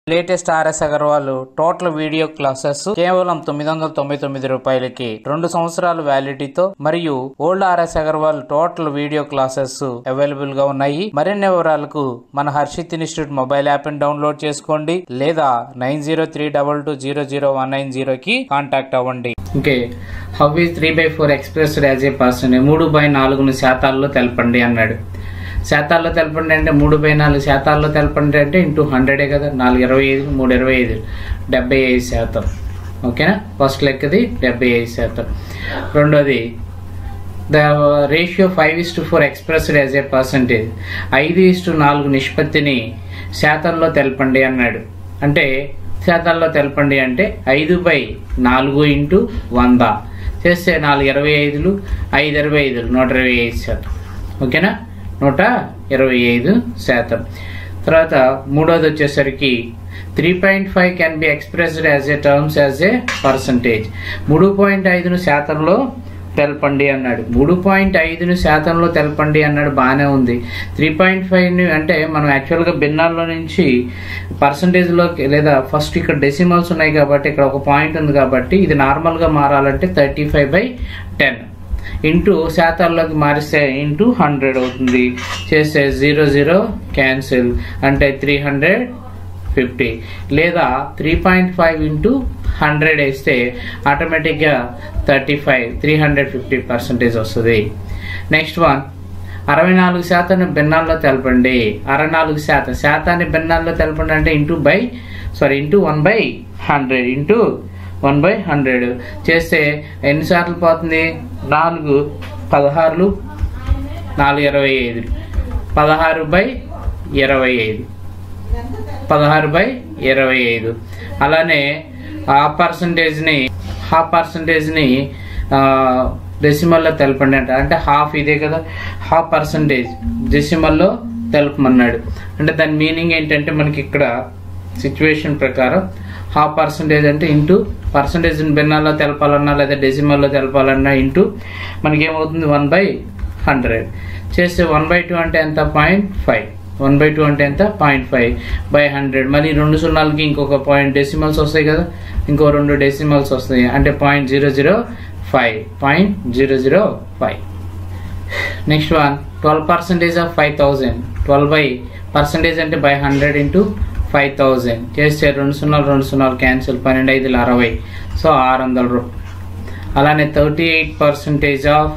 Latest RS Agarwal total video classes కేవలం తొమ్మిది వందల తొంభై తొమ్మిది రూపాయలకి రెండు సంవత్సరాల వ్యాలిడిటీతో మరియు old RS Agarwal total video classes available గా ఉన్నాయి మరిన్ని వివరాలకు మన హర్షిత్ ఇన్స్టిట్యూట్ మొబైల్ యాప్ ని డౌన్లోడ్ చేసుకోండి లేదా nine zero three double two zero zero one nine zero కి కాంటాక్ట్ అవ్వండి okay how is three by four expressed as a percent మూడు బై నాలుగును శాతాల్లో తెలపండి అన్నాడు శాతాల్లో తెలపండి అంటే మూడు బై నాలుగు శాతాల్లో తెలపండి అంటే ఇంటూ హండ్రెడే కదా నాలుగు ఇరవై ఐదు మూడు ఇరవై ఐదు డెబ్బై ఐదు శాతం ఓకేనా ఫస్ట్ లెక్కది డెబ్బై ఐదు శాతం రెండోది the ratio five is to four expressed as a percentage ఐదు ఇస్ టు నాలుగు నిష్పత్తిని శాతంలో తెలపండి అన్నాడు అంటే శాతాల్లో తెలపండి అంటే ఐదు బై నాలుగు ఇంటూ వంద చేస్తే నాలుగు ఇరవై ఐదులు ఐదు ఇరవై ఐదులు నూట ఇరవై ఐదు శాతం ఓకేనా నూట ఇరవై ఐదు శాతం తర్వాత మూడోది వచ్చేసరికి three point five can be expressed as a terms as a percentage మూడు పాయింట్ ఐదును శాతంలో తెలపండి అన్నాడు మూడు పాయింట్ ఐదును శాతంలో తెలపండి అన్నాడు బాగానే ఉంది త్రీ పాయింట్ ఫైవ్ని అంటే మనం యాక్చువల్గా భిన్నాల్లో నుంచి పర్సంటేజ్లోకి లేదా ఫస్ట్ ఇక్కడ డెసిమల్స్ ఉన్నాయి కాబట్టి ఇక్కడ ఒక పాయింట్ ఉంది కాబట్టి ఇది నార్మల్గా మారాలంటే thirty five by ten into శాతాల్లోకి మారిస్తే ఇంటూ హండ్రెడ్ అవుతుంది చేస్తే జీరో జీరో క్యాన్సిల్ అంటే త్రీ హండ్రెడ్ ఫిఫ్టీ లేదా three point five into hundred వేస్తే ఆటోమేటిక్గా thirty five three hundred fifty percentage వస్తుంది నెక్స్ట్ వన్ అరవై నాలుగు శాతాన్ని భిన్నాల్లో తెలపండి అరవై నాలుగు శాతం శాతాన్ని భిన్నాల్లో తెలపండి అంటే into by sorry into one by hundred into one by hundred చేస్తే ఎన్నిసార్లు పోతుంది నాలుగు పదహారులు నాలుగు ఇరవై ఐదు పదహారు బై ఇరవై ఐదు పదహారు బై ఇరవై ఐదు అలానే ఆ పర్సంటేజ్ని హాఫ్ పర్సంటేజ్ని డెసిమల్లో తెలపండి అంట అంటే హాఫ్ ఇదే కదా హాఫ్ పర్సంటేజ్ డెసిమల్లో తెలపమన్నాడు అంటే దాని మీనింగ్ ఏంటంటే మనకి ఇక్కడ సిచ్యువేషన్ ప్రకారం హాఫ్ పర్సంటేజ్ అంటే ఇంటూ పర్సంటేజ్ భిన్నాల్లో తెలపాలన్నా లేదా డెసిమల్లో తెలపాలన్నా ఇంటూ మనకి ఏమవుతుంది వన్ బై హండ్రెడ్ చేస్తే వన్ బై టూ అంటే ఎంత point five one by two అంటే ఎంత పాయింట్ ఫైవ్ బై హండ్రెడ్ మళ్ళీ రెండు సున్నాలకి ఇంకొక పాయింట్ డెసిమల్స్ వస్తాయి కదా ఇంకో రెండు డెసిమల్స్ వస్తాయి అంటే point zero zero five point zero zero five next one twelve percentage of five thousand twelve by percentage అంటే by hundred into five thousand చేస్తే రెండు సున్నాలు రెండు సున్నాలు క్యాన్సిల్ పన్నెండు ఐదులు అరవై సో ఆరు వందల రూపాయలు అలానే thirty eight percentage of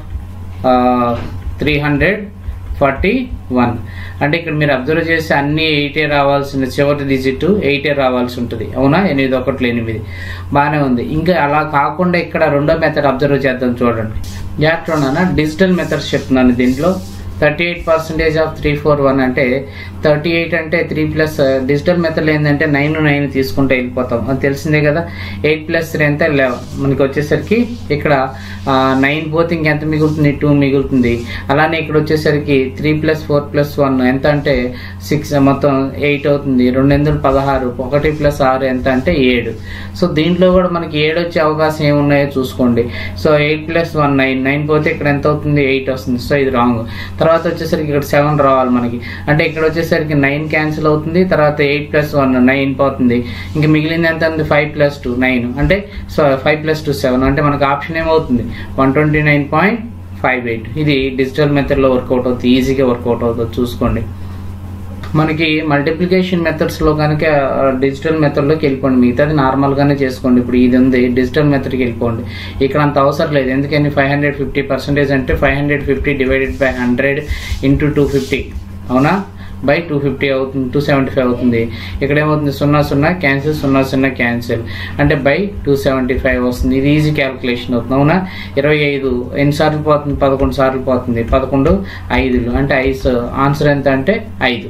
three hundred forty one అంటే ఇక్కడ మీరు అబ్జర్వ్ చేస్తే అన్ని ఎయిటే రావాల్సిన చివరి డిజిట్ ఎయిటే రావాల్సి ఉంటుంది అవునా ఎనిమిది ఒకట్లు ఎనిమిది బాగానే ఉంది ఇంకా అలా కాకుండా ఇక్కడ రెండో మెథడ్ అబ్జర్వ్ చేద్దాం చూడండి జాగ్రత్త డిజిటల్ మెథడ్స్ చెప్తున్నాను దీంట్లో thirty eight percentage of three four one అంటే థర్టీ ఎయిట్ అంటే త్రీ ప్లస్ డిజిటల్ మెథడ్ ఏంటంటే నైన్ నైన్ తీసుకుంటే వెళ్ళిపోతాం అది తెలిసిందే కదా ఎయిట్ ప్లస్ త్రీ ఎంత లెవెన్ మనకి వచ్చేసరికి ఇక్కడ నైన్ పోతే ఇంకెంత మిగులుతుంది టూ మిగులుతుంది అలానే ఇక్కడ వచ్చేసరికి three plus four plus one ఎంత అంటే సిక్స్ మొత్తం ఎయిట్ అవుతుంది రెండు వందల పదహారు ఒకటి ప్లస్ ఆరు ఎంత అంటే ఏడు సో దీంట్లో కూడా మనకి ఏడు వచ్చే అవకాశం ఏమున్నాయో చూసుకోండి so eight plus one nine nine పోతే ఇక్కడ ఎంత అవుతుంది ఎయిట్ వస్తుంది సో ఇది రాంగ్ తర్వాత వచ్చేసరికి ఇక్కడ సెవెన్ రావాలి మనకి అంటే ఇక్కడ వచ్చేసరికి నైన్ క్యాన్సిల్ అవుతుంది తర్వాత ఎయిట్ ప్లస్ వన్ నైన్ పోతుంది ఇంకా మిగిలింది ఎంత ఉంది ఫైవ్ ప్లస్ టూ నైన్ అంటే so five plus two seven అంటే మనకు ఆప్షన్ ఏమవుతుంది one twenty nine point five eight ఇది డిజిటల్ మెథడ్లో వర్కౌట్ అవుతుంది ఈజీగా వర్కౌట్ అవుతుంది చూసుకోండి మనకి మల్టిప్లికేషన్ మెథడ్స్లో కనుక డిజిటల్ మెథడ్లోకి వెళ్ళిపోండి మిగతాది నార్మల్గానే చేసుకోండి ఇప్పుడు ఇది ఉంది డిజిటల్ మెథడ్కి వెళ్ళిపోండి ఇక్కడ అంత అవసరం లేదు ఎందుకని ఫైవ్ హండ్రెడ్ ఫిఫ్టీ పర్సెంటేజ్ అంటే five hundred fifty divided by hundred into two fifty అవునా బై టూ ఫిఫ్టీ అవుతుంది టూ సెవెంటీ ఫైవ్ అవుతుంది ఇక్కడ ఏమవుతుంది సున్నా సున్నా క్యాన్సిల్ సున్నా సున్నా క్యాన్సిల్ అంటే బై టూ సెవెంటీ ఫైవ్ వస్తుంది ఇది ఈజీ క్యాలిక్యులేషన్ అవుతుంది అవునా ఇరవై ఐదు ఎన్నిసార్లు పోతుంది పదకొండు సార్లు పోతుంది పదకొండు ఐదులు అంటే ఐదు ఆన్సర్ ఎంత అంటే ఐదు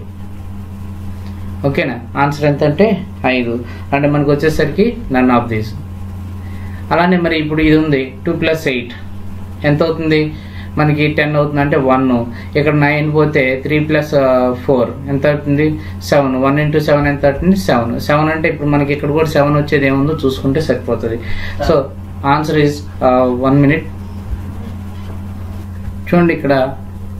ఓకేనా ఆన్సర్ ఎంత అంటే ఐదు అంటే మనకు వచ్చేసరికి నన్ ఆఫ్ దీస్ అలానే మరి ఇప్పుడు ఇది ఉంది టూ ప్లస్ ఎయిట్ ఎంత అవుతుంది మనకి టెన్ అవుతుంది అంటే వన్ ఇక్కడ నైన్ పోతే త్రీ ప్లస్ ఫోర్ ఎంత అవుతుంది సెవెన్ వన్ ఇంటూ సెవెన్ ఎంత అవుతుంది సెవెన్ సెవెన్ అంటే ఇప్పుడు మనకి ఇక్కడ కూడా సెవెన్ వచ్చేది ఏముందో చూసుకుంటే సరిపోతుంది so answer is one minute చూడండి ఇక్కడ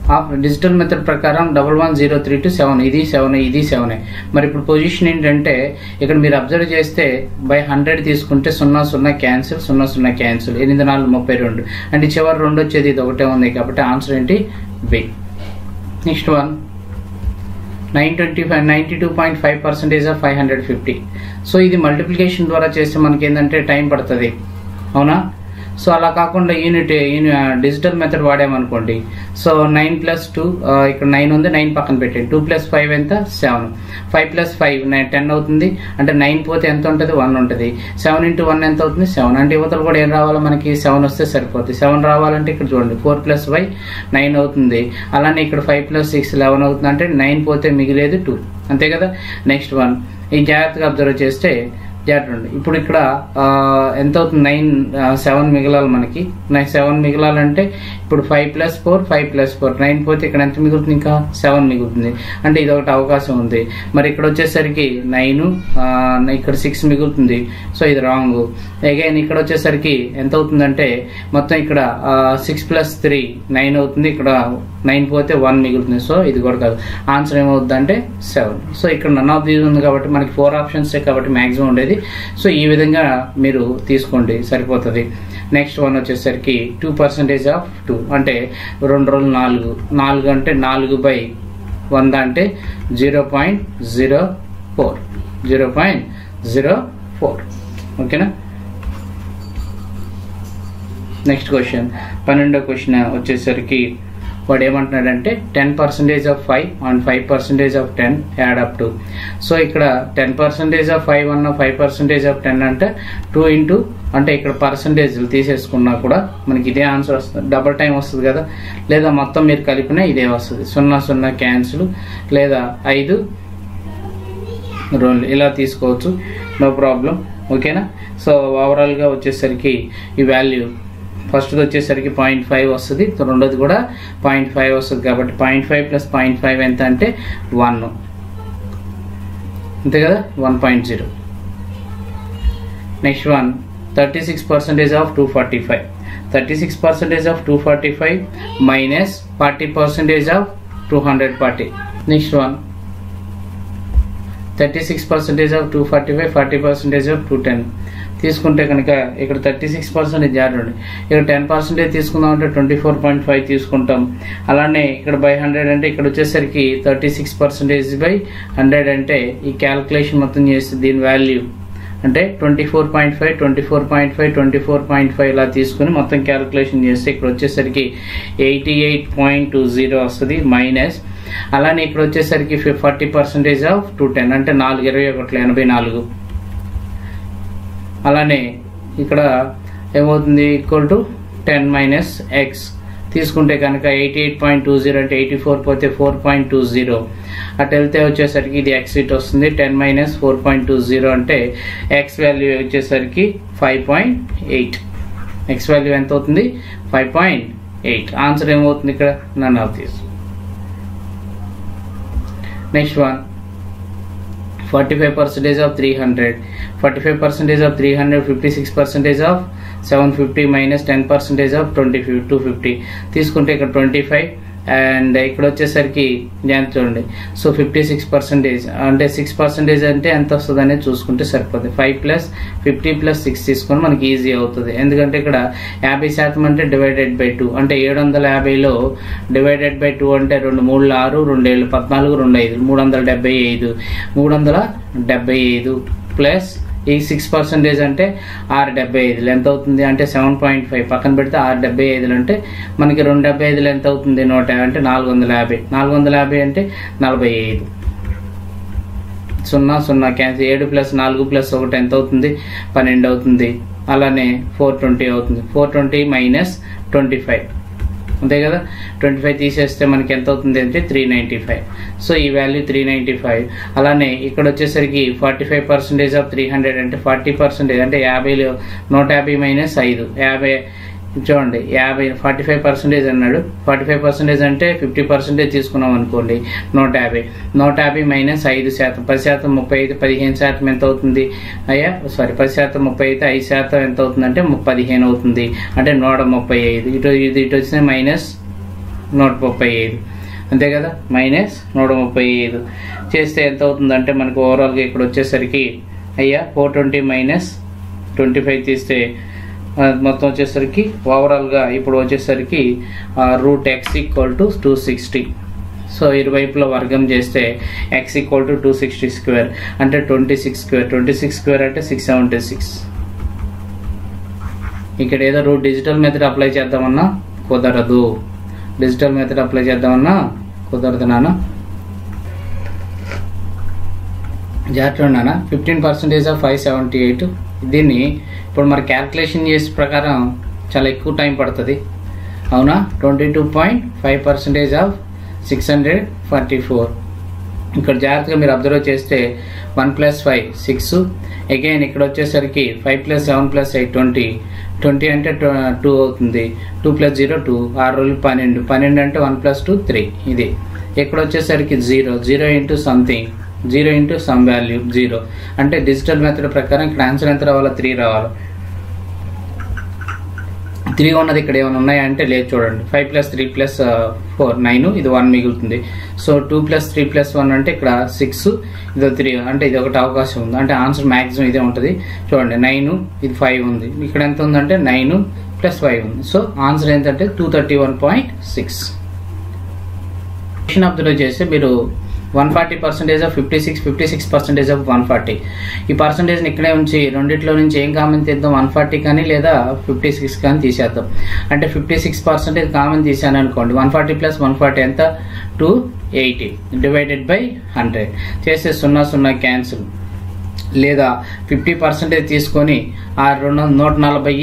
డిజిటల్ మెథడ్ ప్రకారం double one zero three two seven ఇది సెవెన్ ఇది సెవెన్ మరి ఇప్పుడు పొజిషన్ ఏంటంటే ఇక్కడ మీరు అబ్జర్వ్ చేస్తే బై హండ్రెడ్ తీసుకుంటే సున్నా సున్నా క్యాన్సిల్ సున్నా సున్నా క్యాన్సిల్ ఎనిమిది నాలుగు ముప్పై రెండు అంటే చివరి రెండు వచ్చేది ఇది ఒకటే ఉంది కాబట్టి ఆన్సర్ ఏంటి B next one nine twenty five ninety two point five percentage of five hundred fifty so ఇది మల్టిప్లికేషన్ ద్వారా చేస్తే మనకి ఏంటంటే టైం పడుతుంది అవునా సో అలా కాకుండా యూనిట్ డిజిటల్ మెథడ్ వాడామనుకోండి సో నైన్ ప్లస్ టూ ఇక్కడ నైన్ ఉంది నైన్ పక్కన పెట్టండి టూ ప్లస్ ఫైవ్ ఎంత seven five plus five nine ten అవుతుంది అంటే నైన్ పోతే ఎంత ఉంటుంది వన్ ఉంటుంది సెవెన్ ఇంటూ వన్ ఎంత అవుతుంది సెవెన్ అంటే యువతలు కూడా ఏం రావాలి మనకి సెవెన్ వస్తే సరిపోతుంది సెవెన్ రావాలంటే ఇక్కడ చూడండి ఫోర్ ప్లస్ ఫైవ్ నైన్ అవుతుంది అలానే ఇక్కడ ఫైవ్ ప్లస్ సిక్స్ లెవెన్ అవుతుంది అంటే నైన్ పోతే మిగిలేదు టూ అంతే కదా నెక్స్ట్ వన్ ఈ జాగ్రత్తగా అబ్జర్వ్ చేస్తే జాగ్రత్త ఇప్పుడు ఇక్కడ ఆ, ఎంత అవుతుంది నైన్ సెవెన్ మిగలాలి మనకి నైన్ సెవెన్ మిగలాలంటే ఇప్పుడు five plus four five plus four nine పోతే ఇక్కడ ఎంత మిగులుతుంది ఇంకా సెవెన్ మిగులుతుంది అంటే ఇది ఒకటి అవకాశం ఉంది మరి ఇక్కడ వచ్చేసరికి నైన్ ఇక్కడ సిక్స్ మిగులుతుంది సో ఇది రాంగ్ అగైన్ ఇక్కడ వచ్చేసరికి ఎంత అవుతుందంటే మొత్తం ఇక్కడ సిక్స్ ప్లస్ త్రీ నైన్ అవుతుంది ఇక్కడ నైన్ పోతే వన్ మిగులుతుంది సో ఇది కూడా కాదు ఆన్సర్ ఏమవుతుంది అంటే సెవెన్ సో ఇక్కడ నన్ ఆఫ్ దీస్ ఉంది కాబట్టి మనకి ఫోర్ ఆప్షన్స్ కాబట్టి మ్యాక్సిమం ఉండేది సో ఈ విధంగా మీరు తీసుకోండి సరిపోతుంది నెక్స్ట్ వన్ వచ్చేసరికి టూ పర్సెంటేజ్ ఆఫ్ టూ అంటే రెండు రోజులు నాలుగు నాలుగు అంటే నాలుగు బై వంద అంటే zero point zero four zero point zero four ఓకేనా నెక్స్ట్ క్వశ్చన్ పన్నెండో క్వశ్చన్ వచ్చేసరికి వాడు ఏమంటున్నాడంటే ten percentage of five and five percentage of ten add up to so ఇక్కడ టెన్ పర్సెంటేజ్ ఆఫ్ ఫైవ్ అన్న ఫైవ్ పర్సెంటేజ్ ఆఫ్ టెన్ అంటే two into అంటే ఇక్కడ పర్సంటేజ్లు తీసేసుకున్నా కూడా మనకి ఇదే ఆన్సర్ వస్తుంది డబల్ టైం వస్తుంది కదా లేదా మొత్తం మీరు కలిపినా ఇదే వస్తుంది సున్నా సున్నా క్యాన్సిల్ లేదా ఐదు రెండు ఇలా తీసుకోవచ్చు నో ప్రాబ్లం ఓకేనా సో ఓవరాల్గా వచ్చేసరికి ఈ వాల్యూ ఫస్ట్ది వచ్చేసరికి పాయింట్ ఫైవ్ వస్తుంది రెండోది కూడా పాయింట్ ఫైవ్ వస్తుంది కాబట్టి point five plus point five ఎంత అంటే వన్ అంతే కదా one point zero next one thirty six percentage of two forty five thirty six percentage of two forty five minus forty percentage of two hundred forty next one thirty six percentage of two forty five forty percentage of two ten తీసుకుంటే కనుక ఇక్కడ thirty six percentage జారండి ఇక్కడ ten percentage తీసుకుందాం అంటే twenty four point five తీసుకుంటాం అలానే ఇక్కడ by hundred అంటే ఇక్కడ వచ్చేసరికి thirty six percentage by hundred అంటే ఈ క్యాల్కులేషన్ మొత్తం చేస్తే దీని వాల్యూ అంటే twenty four point five twenty four point five twenty four point five ఇలా తీసుకుని మొత్తం క్యాల్కులేషన్ చేస్తే ఇక్కడ వచ్చేసరికి eighty eight point two zero వస్తుంది మైనస్ అలానే ఇక్కడ వచ్చేసరికి forty percentage of two ten అంటే నాలుగు ఇరవై ఒకటి ఎనభై నాలుగు అలానే ఇక్కడ ఏమవుతుంది equal to ten minus X తీసుకుంటే కనుక eighty eight point two zero అంటే ఎయిటీ ఫోర్ పోతే ఫోర్ పాయింట్ టూ జీరో అటు వెళ్తే వచ్చేసరికి ఇది ఎక్స్ ఇట్ వస్తుంది ten minus four point two zero అంటే ఎక్స్ వాల్యూ వచ్చేసరికి five point eight X value ఎంత అవుతుంది ఫైవ్ పాయింట్ ఎయిట్ ఆన్సర్ ఏమవుతుంది ఇక్కడ none of these next one forty five percentage of three hundred forty five percentage of three hundred fifty six percentage of seven fifty minus ten percentage of twenty two fifty తీసుకుంటే ఇక్కడ twenty five and ఇక్కడ వచ్చేసరికి జాగ్రత్త చూడండి so fifty six percentage అంటే six percentage అంటే ఎంత వస్తుంది అనేది చూసుకుంటే సరిపోతుంది five plus fifty plus six తీసుకొని మనకి ఈజీ అవుతుంది ఎందుకంటే ఇక్కడ యాభై శాతం అంటే డివైడెడ్ బై టూ అంటే ఏడు వందల యాభైలో డివైడెడ్ బై టూ అంటే రెండు మూడు ఆరు రెండు ఏళ్ళు పద్నాలుగు రెండు ఐదు మూడు వందల డెబ్బై ఐదు మూడు వందల డెబ్బై ఐదు ప్లస్ ఈ సిక్స్ పర్సెంటేజ్ అంటే ఆరు డెబ్బై ఐదులు ఎంత అవుతుంది అంటే సెవెన్ పాయింట్ ఫైవ్ పక్కన పెడితే ఆరు డెబ్బై ఐదులు అంటే మనకి రెండు డెబ్బై ఐదులు ఎంత అవుతుంది నూట యాభై అంటే నాలుగు వందల యాభై నాలుగు వందల యాభై అంటే నలభై ఐదు సున్నా సున్నా క్యాన్సిల్ ఏడు ప్లస్ నాలుగు ప్లస్ ఒకటి ఎంత అవుతుంది పన్నెండు అవుతుంది అలానే ఫోర్ ట్వంటీ అవుతుంది four twenty minus twenty five అంతే కదా ట్వంటీ ఫైవ్ తీసేస్తే మనకి ఎంత అవుతుంది అంటే త్రీ నైంటీ ఫైవ్ సో ఈ వాల్యూ త్రీ నైంటీ ఫైవ్ అలానే ఇక్కడ వచ్చేసరికి forty five percentage of three hundred అంటే ఫార్టీ పర్సెంటేజ్ అంటే యాభైలో నూట యాభై మైనస్ ఐదు యాభై చూడండి యాభై ఫార్టీ ఫైవ్ పర్సెంటేజ్ అన్నాడు ఫార్టీ ఫైవ్ పర్సెంటేజ్ అంటే ఫిఫ్టీ పర్సెంటేజ్ తీసుకున్నాం అనుకోండి నూట యాభై నూట యాభై మైనస్ ఐదు శాతం పది శాతం ముప్పై ఐదు పదిహేను శాతం ఎంత అవుతుంది అయ్యా సారీ పది శాతం ముప్పై అయితే ఐదు శాతం ఎంత అవుతుంది అంటే పదిహేను అవుతుంది అంటే నూట ముప్పై ఐదు ఇటు ఇది ఇటు వచ్చిన మైనస్ నూట ముప్పై ఐదు అంతే కదా మైనస్ నూట ముప్పై ఐదు చేస్తే ఎంత అవుతుందంటే మనకు ఓవరాల్గా ఇక్కడ వచ్చేసరికి అయ్యా four twenty minus twenty five తీస్తే ఆ, మొత్తం వచ్చేసరికి ఓవరాల్గా ఇప్పుడు వచ్చేసరికి root X equal to two sixty so ఇరువైపులో వర్గం చేస్తే X equal to two sixty square అంటే twenty six square twenty six square అంటే సిక్స్ సెవెంటీ సిక్స్ ఇక్కడ ఏదో రూట్ డిజిటల్ మెథడ్ అప్లై చేద్దామన్నా కుదరదు డిజిటల్ మెథడ్ అప్లై చేద్దామన్నా కుదరదు నాన్న జాగ్రత్త నాన్న fifteen percentage of five seventy eight దీన్ని ఇప్పుడు మరి క్యాల్కులేషన్ చేసే ప్రకారం చాలా ఎక్కువ టైం పడుతుంది అవునా twenty two point five percentage of six hundred forty four ఇక్కడ జాగ్రత్తగా మీరు అబ్జర్వ్ చేస్తే one plus five six again ఇక్కడ వచ్చేసరికి five plus seven plus eight twenty twenty అంటే టూ అవుతుంది టూ ప్లస్ జీరో టూ ఆరు రోజులు పన్నెండు పన్నెండు అంటే వన్ ప్లస్ టూ త్రీ ఇది ఇక్కడ వచ్చేసరికి zero zero into something zero into some value zero అంటే డిజిటల్ మెథడ్ ప్రకారం ఇక్కడ ఆన్సర్ ఎంత రావాలో త్రీ రావాలి త్రీ ఉన్నది ఇక్కడ ఏమైనా ఉన్నాయా అంటే లేదు చూడండి five plus three plus four nine ఇది వన్ మిగులుతుంది so two plus three plus one అంటే ఇక్కడ సిక్స్ ఇది త్రీ అంటే ఇది ఒకటి అవకాశం ఉంది అంటే ఆన్సర్ మ్యాక్సిమం ఇదే ఉంటుంది చూడండి నైన్ ఇది ఫైవ్ ఉంది ఇక్కడ ఎంత ఉందంటే నైన్ ప్లస్ ఫైవ్ ఉంది సో ఆన్సర్ ఏంటంటే two thirty one point six question observe చేస్తే మీరు one forty percentage of fifty six fifty six percentage of one forty ఈ పర్సెంటేజ్ని ఇక్కడే ఉంచి రెండిట్లో నుంచి ఏం కామన్ తీద్దాం వన్ ఫార్టీ కానీ లేదా ఫిఫ్టీ సిక్స్ కానీ తీసేద్దాం అంటే ఫిఫ్టీ సిక్స్ పర్సెంటేజ్ కామన్ తీసాను అనుకోండి one forty plus one forty ఎంత two eighty divided by hundred చేస్తే సున్నా సున్నా క్యాన్సిల్ లేదా ఫిఫ్టీ పర్సెంటేజ్ తీసుకొని ఆ రెండు నూట నలభై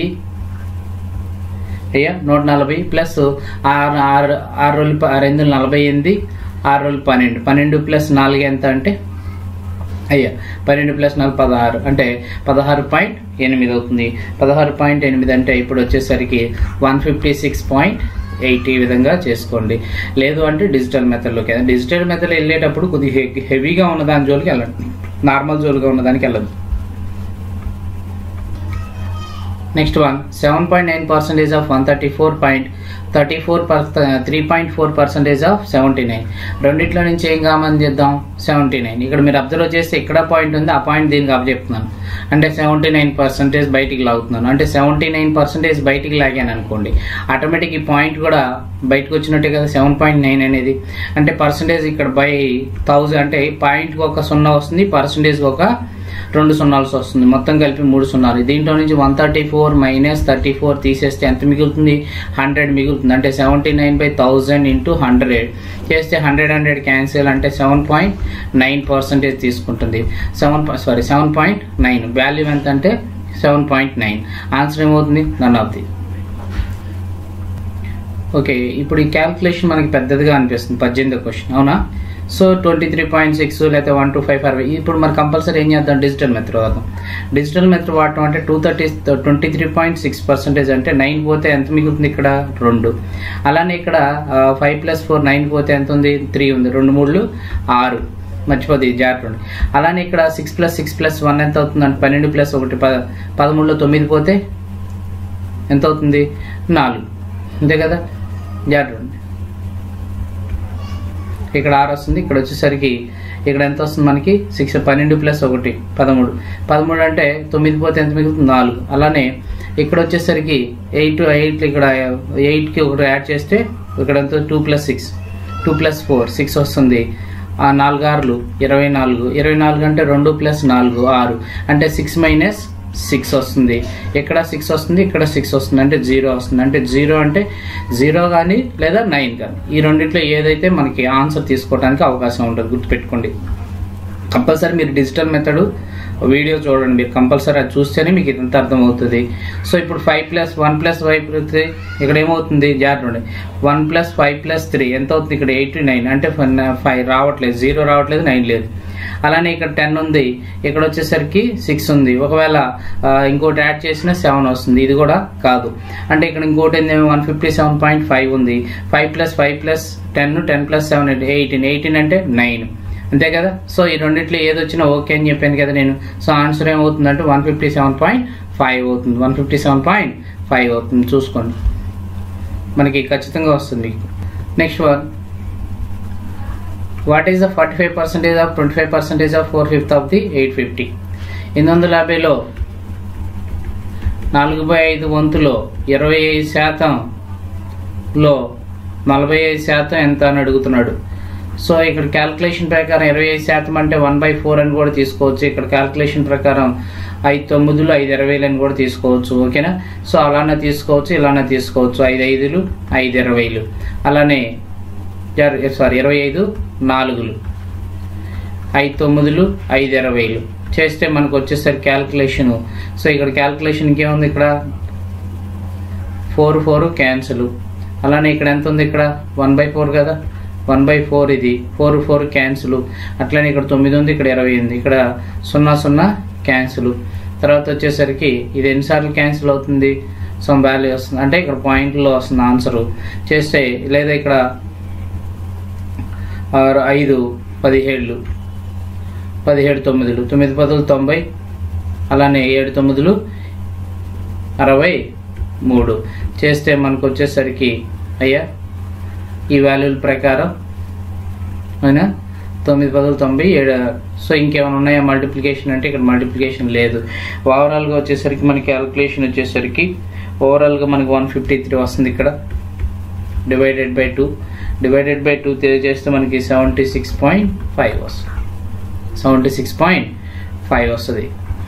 అయ్యా నూట నలభై ప్లస్ ఆరు ఆరు ఆరు రోజులు ప- ఆరు ఎనిమిది నలభై ఎనిమిది ఆరు రోజులు పన్నెండు పన్నెండు ప్లస్ నాలుగు ఎంత అంటే అయ్యా పన్నెండు ప్లస్ నాలుగు పదహారు అంటే పదహారు పాయింట్ ఎనిమిది అవుతుంది పదహారు పాయింట్ ఎనిమిది అంటే ఇప్పుడు వచ్చేసరికి one fifty six point eight ఈ విధంగా చేసుకోండి లేదు అంటే డిజిటల్ మెథడ్లోకి డిజిటల్ మెథడ్ వెళ్ళేటప్పుడు కొద్దిగా హె- హెవీగా ఉన్న దాని జోలికి వెళ్ళండి నార్మల్ జోలిగా ఉన్న దానికి వెళ్ళదు next one seven point nine percentage of one thirty four point thirty four three point four percentage of seventy nine రెండిట్లో నుంచి ఏం కామని చేద్దాం సెవెంటీ నైన్ ఇక్కడ మీరు అబ్జర్వ్ చేస్తే ఇక్కడ పాయింట్ ఉంది ఆ పాయింట్ దీనికి అప్ చెప్తున్నాను అంటే సెవెంటీ నైన్ పర్సెంటేజ్ బయటికి లాగుతున్నాను అంటే సెవెంటీ నైన్ పర్సెంటేజ్ బయటికి లాగాను అనుకోండి ఆటోమేటిక్ ఈ పాయింట్ కూడా బయటకు వచ్చినట్టే కదా సెవెన్ పాయింట్ నైన్ అనేది అంటే పర్సెంటేజ్ ఇక్కడ బై థౌజండ్ అంటే పాయింట్కి ఒక సున్నా వస్తుంది పర్సెంటేజ్కి ఒక రెండు సున్నాలు వస్తుంది మొత్తం కలిపి మూడు సున్నాలు దీంట్లో నుంచి one thirty four minus thirty four తీసేస్తే ఎంత మిగులుతుంది హండ్రెడ్ మిగులుతుంది అంటే seventy nine by thousand into hundred చేస్తే హండ్రెడ్ హండ్రెడ్ క్యాన్సిల్ అంటే సెవెన్ పాయింట్ నైన్ పర్సెంటేజ్ తీసుకుంటుంది seven sorry seven point nine value ఎంత అంటే సెవెన్ పాయింట్ నైన్ ఆన్సర్ ఏమవుతుంది నన్ ఆఫ్ ది ఓకే ఇప్పుడు ఈ క్యాల్కులేషన్ మనకి పెద్దదిగా అనిపిస్తుంది పద్దెనిమిది క్వశ్చన్ అవునా so twenty three point six లేకపోతే వన్ టూ ఫైవ్ అరవై ఇప్పుడు మరి కంపల్సరీ ఏం చేద్దాం డిజిటల్ మెథడ్ వాడదాం డిజిటల్ మెథడ్ వాడటం అంటే two thirty twenty three point six percentage అంటే నైన్ పోతే ఎంత మిగులుతుంది ఇక్కడ రెండు అలానే ఇక్కడ ఫైవ్ ప్లస్ ఫోర్ నైన్ పోతే ఎంత ఉంది త్రీ ఉంది రెండు మూడులు ఆరు మర్చిపోద్ది జాగ్రత్త ఉండి. అలానే ఇక్కడ six plus six plus one ఎంత అవుతుంది అంటే పన్నెండు ప్లస్ ఒకటి పద పదమూడులో తొమ్మిది పోతే ఎంత అవుతుంది నాలుగు అంతే కదా జాగ్రత్త ఉండి. ఇక్కడ ఆరు వస్తుంది ఇక్కడ వచ్చేసరికి ఇక్కడ ఎంత వస్తుంది మనకి సిక్స్ పన్నెండు ప్లస్ ఒకటి పదమూడు పదమూడు అంటే తొమ్మిది పోతే ఎంత మిగులుతుంది నాలుగు అలానే ఇక్కడ వచ్చేసరికి ఎయిట్ ఎయిట్ ఇక్కడ ఎయిట్కి ఒకటి యాడ్ చేస్తే ఇక్కడ ఎంత two plus six two plus four six వస్తుంది ఆ నాలుగు ఆరులు ఇరవై నాలుగు ఇరవై నాలుగు అంటే రెండు ప్లస్ నాలుగు ఆరు అంటే సిక్స్ మైనస్ సిక్స్ వస్తుంది ఇక్కడ సిక్స్ వస్తుంది ఇక్కడ సిక్స్ వస్తుంది అంటే జీరో వస్తుంది అంటే జీరో అంటే జీరో కానీ లేదా నైన్ కానీ ఈ రెండిట్లో ఏదైతే మనకి ఆన్సర్ తీసుకోవడానికి అవకాశం ఉంటుంది గుర్తుపెట్టుకోండి కంపల్సరీ మీరు డిజిటల్ మెథడ్ వీడియో చూడండి మీరు కంపల్సరీ అది చూస్తేనే మీకు ఇదంతా అర్థమవుతుంది సో ఇప్పుడు five plus one plus five three ఇక్కడ ఏమవుతుంది జాగ్రత్త one plus five plus three ఎంత అవుతుంది ఇక్కడ ఎయిట్ నైన్ అంటే ఫైవ్ రావట్లేదు జీరో రావట్లేదు నైన్ లేదు అలానే ఇక్కడ టెన్ ఉంది ఇక్కడ వచ్చేసరికి సిక్స్ ఉంది ఒకవేళ ఆ, ఇంకోటి యాడ్ చేసిన సెవెన్ వస్తుంది ఇది కూడా కాదు అంటే ఇక్కడ ఇంకోటి one fifty seven point five ఉంది five plus five plus ten ten plus seven eighteen eighteen అంటే నైన్ అంతే కదా సో ఈ రెండిట్లో ఏది వచ్చినా ఓకే అని చెప్పాను కదా నేను సో ఆన్సర్ ఏమవుతుందంటే one fifty seven point five అవుతుంది one fifty seven point five అవుతుంది చూసుకోండి మనకి ఖచ్చితంగా వస్తుంది next one what is the forty five percentage of twenty five percentage of four fifth of the eight fifty ఎనిమిది వందల యాభైలో నాలుగు బై ఐదు వంతులో ఇరవై ఐదు శాతంలో నలభై ఐదు శాతం ఎంత అని అడుగుతున్నాడు సో ఇక్కడ క్యాల్కులేషన్ ప్రకారం ఇరవై ఐదు శాతం అంటే వన్ బై ఫోర్ అని కూడా తీసుకోవచ్చు ఇక్కడ క్యాల్కులేషన్ ప్రకారం ఐదు తొమ్మిదిలు ఐదు ఇరవైలు అని కూడా తీసుకోవచ్చు ఓకేనా సో అలానే తీసుకోవచ్చు ఇలానే తీసుకోవచ్చు ఐదు ఐదులు ఐదు ఇరవైలు అలానే సారీ ఇరవై ఐదు నాలుగులు ఐదు తొమ్మిదిలు ఐదు ఇరవైలు చేస్తే మనకు వచ్చేసరికి క్యాల్కులేషను సో ఇక్కడ క్యాల్కులేషన్ ఇంకేముంది ఇక్కడ ఫోర్ ఫోర్ క్యాన్సిల్ అలానే ఇక్కడ ఎంత ఉంది ఇక్కడ వన్ బై ఫోర్ కదా వన్ బై ఫోర్ ఇది ఫోర్ ఫోర్ క్యాన్సిల్ అట్లనే ఇక్కడ తొమ్మిది ఉంది ఇక్కడ ఇరవై ఉంది ఇక్కడ సున్నా సున్నా క్యాన్సిల్ తర్వాత వచ్చేసరికి ఇది ఎన్నిసార్లు క్యాన్సిల్ అవుతుంది సమ్ వాల్యూ వస్తుంది అంటే ఇక్కడ పాయింట్లో వస్తుంది ఆన్సరు చేస్తే లేదా ఇక్కడ ఆరు ఐదు పదిహేళ్ళు పదిహేడు తొమ్మిదిలు తొమ్మిది పదులు తొంభై అలానే ఏడు తొమ్మిదిలు అరవై మూడు చేస్తే మనకు వచ్చేసరికి అయ్యా ఈ వాల్యూల ప్రకారం అవునా తొమ్మిది పదులు తొంభై ఏడు సో ఇంకేమైనా ఉన్నాయా మల్టిప్లికేషన్ అంటే ఇక్కడ మల్టిప్లికేషన్ లేదు ఓవరాల్గా వచ్చేసరికి మనకి క్యాల్కులేషన్ వచ్చేసరికి ఓవరాల్గా మనకి వన్ ఫిఫ్టీ త్రీ వస్తుంది ఇక్కడ divided by two divided by two తెలియజేస్తే మనకి సెవెంటీ సిక్స్ పాయింట్ ఫైవ్ వస్తుంది సెవెంటీ సిక్స్ పాయింట్ ఫైవ్ వస్తుంది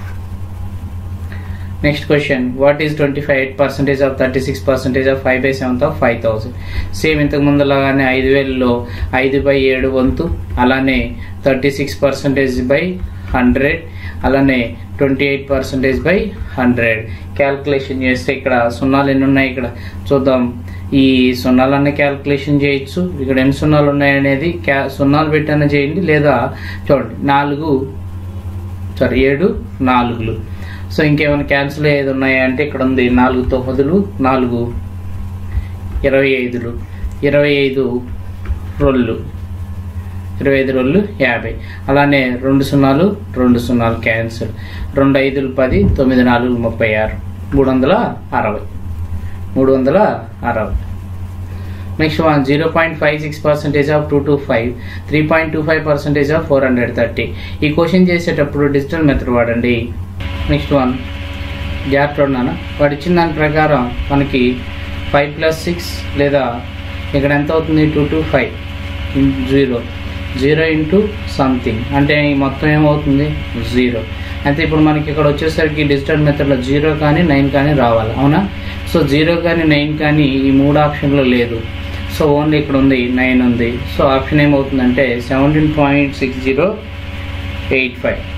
next question what is twenty five eight percentage of thirty six percentage of five by seventh of five thousand same ఇంతకు ముందులాగానే ఐదు వేలలో ఐదు by ఏడు వంతు అలానే thirty six percentage by hundred అలానే twenty eight percentage by hundred calculation చేస్తే ఇక్కడ సున్నాలు ఎన్ని ఉన్నాయి ఇక్కడ చూద్దాం ఈ సున్నాలన్నీ క్యాల్కులేషన్ చేయొచ్చు ఇక్కడ ఎన్ని సున్నాలు ఉన్నాయనేది క్యా సున్నాలు పెట్టైనా చేయండి లేదా చూడండి నాలుగు సారీ ఏడు నాలుగులు సో ఇంకేమైనా క్యాన్సిల్ అయ్యేది ఉన్నాయా అంటే ఇక్కడ ఉంది నాలుగు తొమ్మిదిలు నాలుగు ఇరవై ఐదులు ఇరవై ఐదు రొల్లు ఇరవై ఐదు రొల్లు యాభై అలానే రెండు సున్నాలు రెండు సున్నాలు క్యాన్సిల్ రెండు ఐదులు పది తొమ్మిది నాలుగు ముప్పై ఆరు మూడు వందల అరవై మూడు వందల అరవై next one zero point five six percentage of two two five three point two five percentage of four hundred thirty ఈ క్వశ్చన్ చేసేటప్పుడు డిజిటల్ మెథడ్ వాడండి నెక్స్ట్ వన్ జాగ్రత్త ఉన్నాను వాడు ఇచ్చిన దాని ప్రకారం మనకి ఫైవ్ ప్లస్ సిక్స్ లేదా ఇక్కడ ఎంత అవుతుంది two two five zero zero into something అంటే ఈ మొత్తం ఏమవుతుంది జీరో అయితే ఇప్పుడు మనకి ఇక్కడ వచ్చేసరికి డిజిటల్ మెథడ్లో జీరో కానీ నైన్ కానీ రావాలి అవునా సో జీరో కానీ నైన్ కానీ ఈ మూడు ఆప్షన్లో లేదు సో ఓన్లీ ఇక్కడ ఉంది నైన్ ఉంది సో ఆప్షన్ ఏమవుతుందంటే seventeen point six zero eight five